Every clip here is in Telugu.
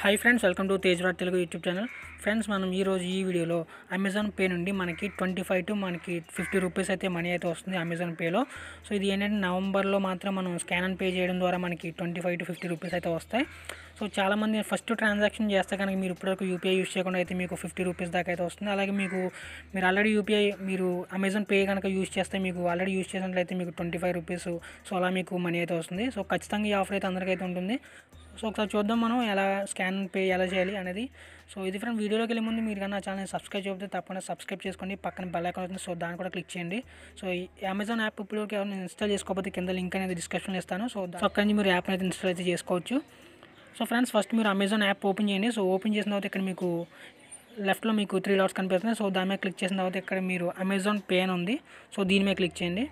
hi friends welcome to Tejwad Telugu YouTube channel friends మనం ఈరోజు ఈ వీడియోలో అమెజాన్ పే నుండి మనకి ట్వంటీ ఫైవ్ టు మనకి ఫిఫ్టీ రూపీస్ అయితే మనీ అయితే వస్తుంది అమెజాన్ పేలో సో ఇది ఏంటంటే నవంబర్లో మాత్రం మనం స్కాన్ అండ్ పే చేయడం ద్వారా మనకి twenty five to fifty rupees అయితే వస్తాయి సో చాలామంది ఫస్ట్ ట్రాన్సాక్షన్ చేస్తే కనుక మీరు ఇప్పటివరకు యూపీఐ యూస్ చేయకుండా అయితే మీకు ఫిఫ్టీ రూపీస్ దాకా అయితే వస్తుంది అలాగే మీకు మీరు ఆల్రెడీ యూపీఐ మీరు అమెజాన్ పే కనుక యూస్ చేస్తే మీకు ఆల్రెడీ యూస్ చేసినట్లయితే మీకు ట్వంటీ ఫైవ్ రూపీస్ సో అలా మీకు మనీ అయితే వస్తుంది సో ఖచ్చితంగా ఈ ఆఫర్ అయితే అందరికైతే ఉంటుంది సో ఒకసారి చూద్దాం మనం ఎలా స్కాన్ పే ఎలా చేయాలి అనేది సో ఇది ఫ్రెండ్ వీడియోలోకి వెళ్ళే ముందు మీరు కన్నా ఛానల్ సబ్స్క్రైబ్ చేయకపోతే తప్పకుండా సబ్స్క్రైబ్ చేసుకోండి పక్కన బెల్ ఐకాన్ వస్తుంది సో దాన్ని కూడా క్లిక్ చేయండి సో ఈ అమెజాన్ యాప్ ఇప్పటివరకు ఎవరైనా ఇన్స్టాల్ చేసుకోకపోతే కింద లింక్ అనేది డిస్క్రిప్షన్లో ఇస్తాను సో దా- సో అక్కడి నుంచి మీరు యాప్ అయితే ఇన్స్టాల్ అయితే చేసుకోవచ్చు సో ఫ్రెండ్స్ ఫస్ట్ మీరు అమెజాన్ యాప్ ఓపెన్ చేయండి సో ఓపెన్ చేసిన తర్వాత ఇక్కడ మీకు లెఫ్ట్లో మీకు త్రీ డాట్స్ కనిపిస్తున్నాయి సో దాని మీద క్లిక్ చేసిన తర్వాత ఇక్కడ మీరు అమెజాన్ పే అని ఉంది సో దీని మీద క్లిక్ చేయండి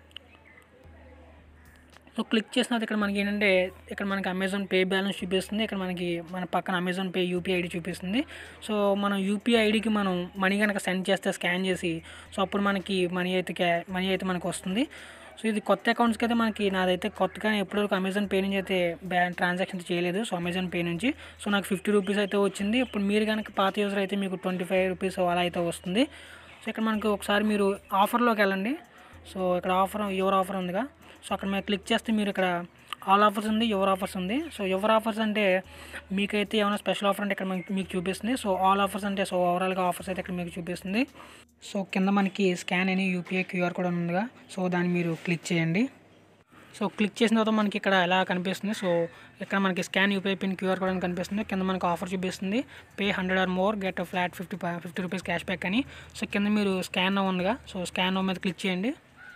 సో క్లిక్ చేసిన తర్వాత ఇక్కడ మనకి ఏంటంటే ఇక్కడ మనకి అమెజాన్ పే బ్యాలెన్స్ చూపిస్తుంది ఇక్కడ మనకి మన పక్కన అమెజాన్ పే యూపీఐ ఐడి చూపిస్తుంది సో మనం యూపీఐ ఐడికి మనం మనీ కనుక సెండ్ చేస్తే స్కాన్ చేసి సో అప్పుడు మనకి మనీ అయితే క్యా- మనీ అయితే మనకు వస్తుంది సో ఇది కొత్త అకౌంట్స్కి అయితే మనకి నాదైతే కొత్తగానే ఎప్పటివరకు అమెజాన్ పే నుంచి అయితే బ్యా ట్రాన్సాక్షన్ చేయలేదు సో అమెజాన్ పే నుంచి సో నాకు ఫిఫ్టీ రూపీస్ అయితే వచ్చింది ఇప్పుడు మీరు కనుక పాత యూజర్ అయితే మీకు ట్వంటీ ఫైవ్ రూపీస్ అలా అయితే వస్తుంది సో ఇక్కడ మనకి ఒకసారి మీరు ఆఫర్లోకి వెళ్ళండి సో ఇక్కడ ఆఫర్ యువర్ ఆఫర్ ఉందిగా సో అక్కడ మీరు క్లిక్ చేస్తే మీరు ఇక్కడ ఆల్ ఆఫర్స్ ఉంది యువర్ ఆఫర్స్ ఉంది సో యువర్ ఆఫర్స్ అంటే మీకైతే ఏమైనా స్పెషల్ ఆఫర్ అంటే ఇక్కడ మనకి మీకు చూపిస్తుంది సో ఆల్ ఆఫర్స్ అంటే సో ఓవరాల్గా ఆఫర్స్ అయితే ఇక్కడ మీకు చూపిస్తుంది సో కింద మనకి స్కాన్ అని యూపీఐ క్యూఆర్ కోడ్ ఉందిగా సో దాన్ని మీరు క్లిక్ చేయండి సో క్లిక్ చేసిన తర్వాత మనకి ఇక్కడ ఎలా కనిపిస్తుంది సో ఇక్కడ మనకి scan UPI pin QR code అని కనిపిస్తుంది కింద మనకి ఆఫర్ చూపిస్తుంది pay hundred or more get flat fifty fifty rupees cash back అని సో కింద మీరు స్కాన్ ఉందిగా సో స్కాన్ మీద క్లిక్ చేయండి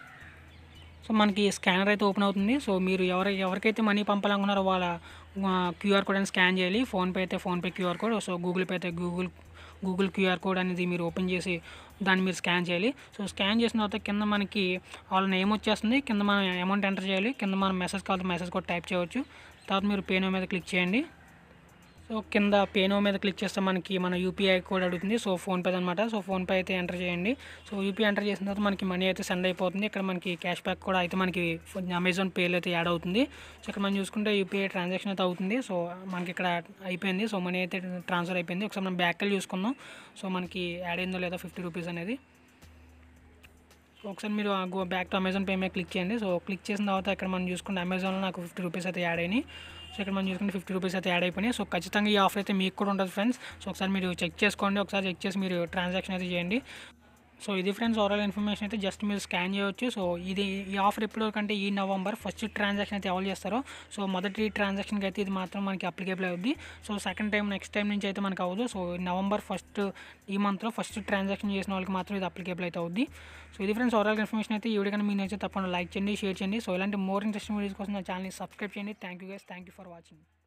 సో మనకి స్కానర్ అయితే ఓపెన్ అవుతుంది సో మీరు ఎవరి ఎవరికైతే మనీ పంపాలనుకున్నారో వాళ్ళ క్యూఆర్ కోడ్ అని స్కాన్ చేయాలి ఫోన్పే అయితే PhonePe QR code so Google pay అయితే గూగుల్ గూగుల్ క్యూఆర్ కోడ్ అనేది మీరు ఓపెన్ చేసి దాన్ని మీరు స్కాన్ చేయాలి సో స్కాన్ చేసిన తర్వాత కింద మనకి వాళ్ళ నేమ్ వచ్చేస్తుంది కింద మనం అమౌంట్ ఎంటర్ చేయాలి కింద మనం మెసేజ్ కావాలి మెసేజ్ కూడా టైప్ చేయవచ్చు తర్వాత మీరు పేనో మీద క్లిక్ చేయండి సో కింద పేనో మీద క్లిక్ చేస్తే మనకి మన యూపీఐ కోడ్ అడుగుతుంది సో ఫోన్పే అనమాట సో ఫోన్పే అయితే ఎంటర్ చేయండి సో యూపీఐ ఎంటర్ చేసిన తర్వాత మనకి మనీ అయితే సెండ్ అయిపోతుంది ఇక్కడ మనకి క్యాష్ బ్యాక్ కూడా అయితే మనకి అమెజాన్ పేలో అయితే యాడ్ అవుతుంది సో ఇక్కడ మనం చూసుకుంటే యూపీఐ ట్రాన్సాక్షన్ అయితే అవుతుంది సో మనకి ఇక్కడ అయిపోయింది సో మనీ అయితే ట్రాన్స్ఫర్ అయిపోయింది ఒకసారి మనం బ్యాక్ వెళ్ళి చూసుకుందాం సో మనకి యాడ్ అయిందో లేదో ఫిఫ్టీ రూపీస్ అనేది సో ఒకసారి మీరు go back to Amazon pay మీద క్లిక్ చేయండి సో క్లిక్ చేసిన తర్వాత ఇక్కడ మనం చూసుకుంటే అమెజాన్లో నాకు ఫిఫ్టీ రూపీస్ అయితే యాడ్ అయినాయి సో ఇక్కడ మనం చూసుకుంటే ఫిఫ్టీ రూపీస్ అయితే యాడ్ అయిపోయినాయి సో ఖచ్చితంగా ఈ ఆఫర్ అయితే మీకు కూడా ఉంటుంది ఫ్రెండ్స్ సో ఒకసారి మీరు చెక్ చేసుకోండి ఒకసారి చెక్ చేసి మీరు ట్రాన్సాక్షన్ అయితే చేయండి సో ఇది ఫ్రెండ్స్ ఓవరాల్ ఇన్ఫర్మేషన్ అయితే జస్ట్ మీరు స్కాన్ చేయవచ్చు సో ఇది ఈ ఆఫర్ ఎప్పటివరకు అంటే ఈ నవంబర్ ఫస్ట్ ట్రాన్సాక్షన్ అయితే ఎవరు చేస్తారో సో మొదటి ట్రాన్సాక్షన్కి అయితే ఇది మాత్రం మనకి అప్లికేబుల్ అవుద్ది so second time next time నుంచి అయితే మనకు అవ్వదు సో నవంబర్ ఫస్ట్ ఈ మంత్లో ఫస్ట్ ట్రాన్సాక్షన్ చేసిన వాళ్ళకి మాత్రం ఇది అప్లికేబుల్ అయితే అవుద్ది సో ఇది ఫ్రెండ్స్ ఓవరాల్ ఇన్ఫర్మేషన్ అయితే ఈ వీడియో కానీ మీకు నచ్చితే తప్పకుండా లైక్ చేయండి షేర్ చేయండి సో ఇలాంటి మోర్ ఇంట్రెస్టింగ్ వీడియోస్ కోసం నా ఛానల్ని సబ్స్క్రైబ్ చేయండి thank you guys thank you for watching